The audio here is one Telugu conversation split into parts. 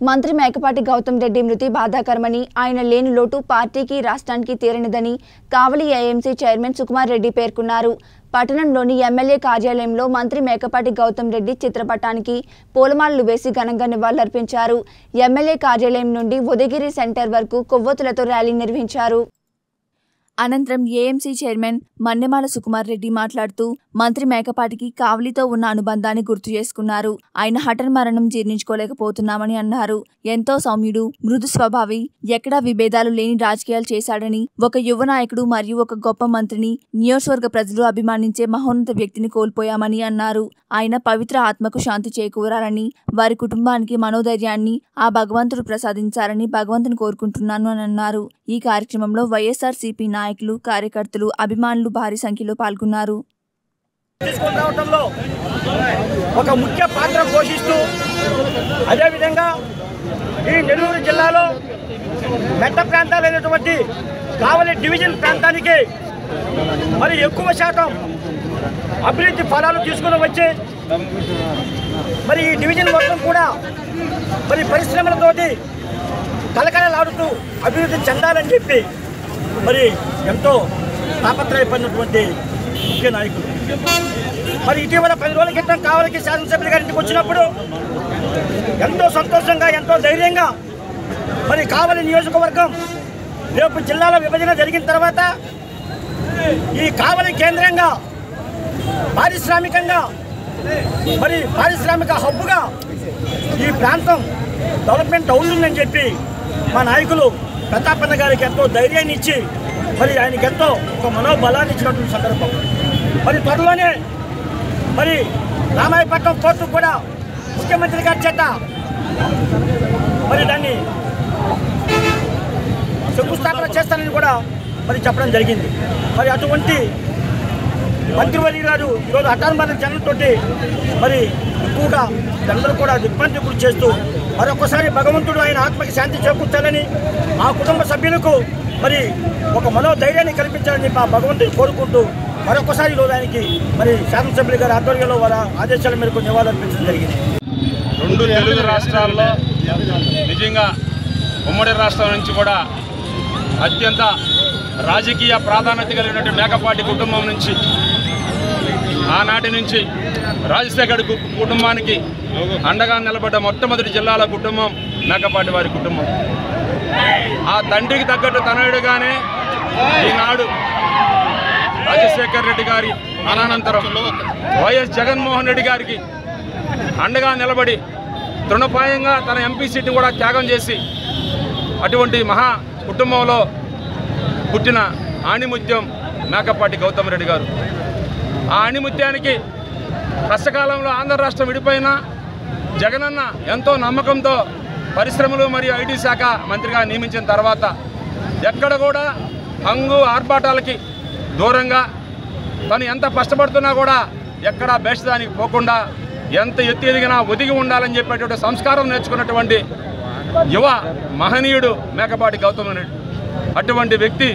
మంత్రి మేకపాటి గౌతమ్ రెడ్డి మృతి బాధాకరమని ఆయన లేని లోటు పార్టీకి రాష్ట్రానికి తీరనిదని కావలి ఏఎంసీ చైర్మన్ సుకుమార్ రెడ్డి పేర్కొన్నారు పట్టణంలోని ఎమ్మెల్యే కార్యాలయంలో మంత్రి మేకపాటి గౌతమ్ రెడ్డి చిత్రపటానికి పూలమాలలు వేసి ఘనంగా నివాళులర్పించారు ఎమ్మెల్యే కార్యాలయం నుండి ఉదయగిరి సెంటర్ వరకు కొవ్వొత్తులతో ర్యాలీ నిర్వహించారు అనంతరం ఏఎంసీ చైర్మన్ మన్నెమాల సుకుమార్ రెడ్డి మాట్లాడుతూ మంత్రి మేకపాటికి కావలితో ఉన్న అనుబంధాన్ని గుర్తు చేసుకున్నారు ఆయన హఠన్ మరణం జీర్ణించుకోలేకపోతున్నామని అన్నారు ఎంతో సౌమ్యుడు మృదు స్వభావి ఎక్కడా విభేదాలు లేని రాజకీయాలు చేశాడని ఒక యువ నాయకుడు మరియు ఒక గొప్ప మంత్రిని నియోజకవర్గ ప్రజలు అభిమానించే మహోన్నత వ్యక్తిని కోల్పోయామని అన్నారు ఆయన పవిత్ర ఆత్మకు శాంతి చేకూరాలని వారి కుటుంబానికి మనోధైర్యాన్ని ఆ భగవంతుడు ప్రసాదించాలని భగవంతుని కోరుకుంటున్నాను అని అన్నారు ఈ కార్యక్రమంలో వైఎస్ఆర్ సిపి నాయకులు కార్యకర్తలు అభిమానులు భారీ సంఖ్యలో పాల్గొన్నారు తీసుకొని రావడంలో ఒక ముఖ్య పాత్ర పోషిస్తూ అదేవిధంగా ఈ నెల్లూరు జిల్లాలో మెట్ట ప్రాంతాలైనటువంటి కావలి డివిజన్ ప్రాంతానికి మరి ఎక్కువ శాతం అభివృద్ధి ఫలాలు తీసుకుని వచ్చి మరి ఈ డివిజన్ మొత్తం కూడా మరి పరిశ్రమలతోటి కలకలలాడుతూ అభివృద్ధి చెందాలని చెప్పి మరి ఎంతో తాపత్రయపడినటువంటి ముఖ్య నాయకుడు మరి ఇటీవల పది రోజుల క్రితం కావలికి శాసనసభ్యులు గారి ఇంటికి వచ్చినప్పుడు ఎంతో సంతోషంగా ఎంతో ధైర్యంగా మరి కావలి నియోజకవర్గం రేపు జిల్లాల విభజన జరిగిన తర్వాత ఈ కావలి కేంద్రంగా పారిశ్రామికంగా మరి పారిశ్రామిక హబ్బుగా ఈ ప్రాంతం డెవలప్మెంట్ అవుతుందని చెప్పి మా నాయకులు ప్రతాపన్న గారికి ఎంతో ధైర్యాన్ని ఇచ్చి మరి ఆయనకి ఎంతో ఒక మనోబలాన్ని ఇచ్చినటువంటి సందర్భం మరి త్వరలోనే మరి రామాయపట్నం కోర్టు కూడా ముఖ్యమంత్రి గారి చేత మరి దాన్ని శంకుస్థాపన చేస్తానని కూడా మరి చెప్పడం జరిగింది మరి అటువంటి మంత్రివర్య గారు ఈరోజు హఠాన్మరణ జనంతోటి మరి ఎక్కువగా అందరూ కూడా దిగ్బంధి గురి చేస్తూ మరొకసారి భగవంతుడు ఆయన ఆత్మకి శాంతి చేకూర్చాలని ఆ కుటుంబ సభ్యులకు మరి ఒక మనోధైర్యాన్ని కల్పించాలని చెప్పి ఆ భగవంతుని కోరుకుంటూ మరొకసారి ఈరోజు ఆయనకి మరి శాసనసభ్యులు గారి ఆధ్వర్యంలో వారి ఆదేశాల మేరకు నివాళులర్పించడం జరిగింది రెండు తెలుగు రాష్ట్రాల్లో నిజంగా ఉమ్మడి రాష్ట్రం నుంచి కూడా అత్యంత రాజకీయ ప్రాధాన్యత కలిగినటువంటి మేకపాటి కుటుంబం నుంచి ఆనాటి నుంచి రాజశేఖర్ కు- కుటుంబానికి అండగా నిలబడ్డ మొట్టమొదటి జిల్లాల కుటుంబం మేకపాటి వారి కుటుంబం ఆ తండ్రికి తగ్గట్టు తనయుడుగానే ఈనాడు రాజశేఖర్ రెడ్డి గారి అనంతరం వైఎస్ జగన్మోహన్ రెడ్డి గారికి అండగా నిలబడి తృణపాయంగా తన ఎంపీ సీట్ని కూడా త్యాగం చేసి అటువంటి మహా కుటుంబంలో పుట్టిన ఆణిముత్యం మేకపాటి గౌతమ్ రెడ్డి గారు ఆ ఆణిముత్యానికి కష్టకాలంలో ఆంధ్ర రాష్ట్రం విడిపోయినా జగనన్న ఎంతో నమ్మకంతో పరిశ్రమలు మరియు ఐటీ శాఖ మంత్రిగా నియమించిన తర్వాత ఎక్కడ కూడా హంగు ఆర్భాటాలకి దూరంగా తను ఎంత కష్టపడుతున్నా కూడా ఎక్కడ బేషదానికి పోకుండా ఎంత ఎత్తు ఎదిగినా ఒదిగి ఉండాలని చెప్పేటువంటి సంస్కారం నేర్చుకున్నటువంటి యువ మహనీయుడు మేకపాటి గౌతమ్ రెడ్డి అటువంటి వ్యక్తి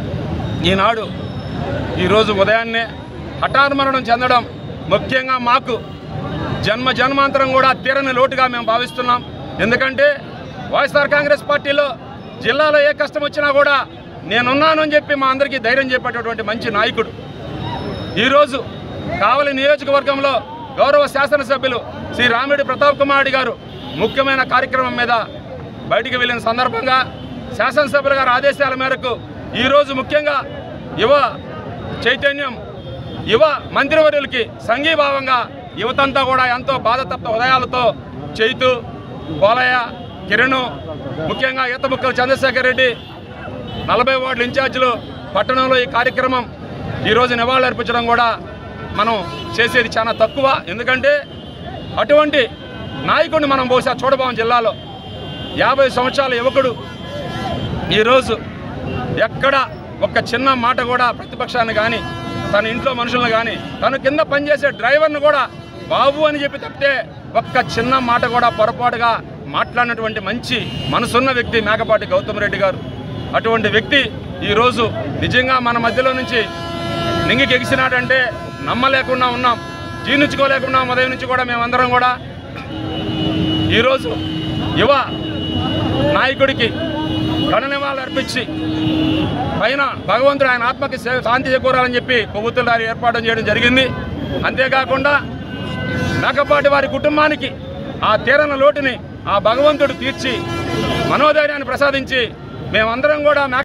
ఈనాడు ఈరోజు ఉదయాన్నే హఠాన్మరణం చెందడం ముఖ్యంగా మాకు జన్మ జన్మాంతరం కూడా తీరని లోటుగా మేము భావిస్తున్నాం ఎందుకంటే వైఎస్ఆర్ కాంగ్రెస్ పార్టీలో జిల్లాలో ఏ కష్టం వచ్చినా కూడా నేనున్నాను అని చెప్పి మా అందరికీ ధైర్యం చెప్పేటటువంటి మంచి నాయకుడు ఈరోజు కావలి నియోజకవర్గంలో గౌరవ శాసనసభ్యులు శ్రీ రామిడి ప్రతాప్ కుమార్ రెడ్డి గారు ముఖ్యమైన కార్యక్రమం మీద బయటికి వెళ్ళిన సందర్భంగా శాసనసభ్యుల గారి ఆదేశాల మేరకు ఈరోజు ముఖ్యంగా యువ చైతన్యం యువ మంత్రివర్యులకి సంఘీభావంగా యువతంతా కూడా ఎంతో బాధతప్త హృదయాలతో చైతు పోలయ్య కిరణ్ ముఖ్యంగా ఈతముక్కల చంద్రశేఖర్ రెడ్డి నలభై వార్డుల ఇన్ఛార్జీలు పట్టణంలో ఈ కార్యక్రమం ఈరోజు నివాళులర్పించడం కూడా మనం చేసేది చాలా తక్కువ ఎందుకంటే అటువంటి నాయకుడిని మనం బహుశా చూడబోం జిల్లాలో యాభై సంవత్సరాల యువకుడు ఈరోజు ఎక్కడ ఒక్క చిన్న మాట కూడా ప్రతిపక్షాన్ని కానీ తన ఇంట్లో మనుషులను కానీ తన కింద పనిచేసే డ్రైవర్ను కూడా బాబు అని చెప్పి తప్పితే ఒక్క చిన్న మాట కూడా పొరపాటుగా మాట్లాడినటువంటి మంచి మనసున్న వ్యక్తి మేకపాటి గౌతమ్ రెడ్డి గారు అటువంటి వ్యక్తి ఈరోజు నిజంగా మన మధ్యలో నుంచి నింగికి ఎగిసినాడంటే నమ్మలేకుండా ఉన్నాం జీర్ణించుకోలేకుండా ఉదయం నుంచి కూడా మేమందరం కూడా ఈరోజు యువ నాయకుడికి ఘన నివాళులు అర్పించి పైన భగవంతుడు ఆయన ఆత్మకి శా- శాంతి చేకూరాలని చెప్పి కొవ్వొత్తుల ర్యాలీ ఏర్పాటు చేయడం జరిగింది అంతేకాకుండా మేకపాటి వారి కుటుంబానికి ఆ తీరన లోటుని ఆ భగవంతుడు తీర్చి మనోధైర్యాన్ని ప్రసాదించి మేమందరం కూడా మేక